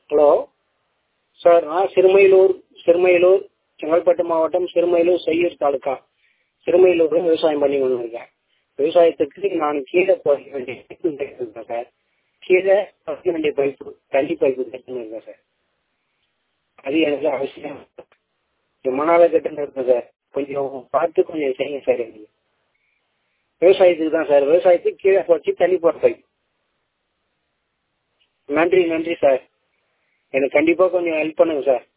hello sir நான் சிறுமையிலூர் சிறுமையிலூர் செங்கல்பட்டு மாவட்டம் சிறுமையிலூர் செய்யூர் தாலுக்கா சிறுமையிலூரில் விவசாயம் பண்ணி கொண்டு இருக்கேன் விவசாயத்துக்கு நான் கீழே போக வேண்டிய இருக்கேன் சார் கீழே வைக்க வேண்டிய பைப்பு தண்ணி பைப்பு கட்டணும் இருக்கேன் சார் அது எனக்கு அவசியம் ரொம்ப நாளாக கட்டுன்னு இருக்கேன் சார் கொஞ்சம் பார்த்து கொஞ்சம் செய்யுங்க சார் எனக்கு விவசாயத்துக்கு தான் சார் விவசாயத்துக்கு கீழே வச்சு தண்ணி போகிற பைப் நன்றி நன்றி சார் எனக்கு கண்டிப்பாக கொஞ்சம் ஹெல்ப் பண்ணுங்க சார்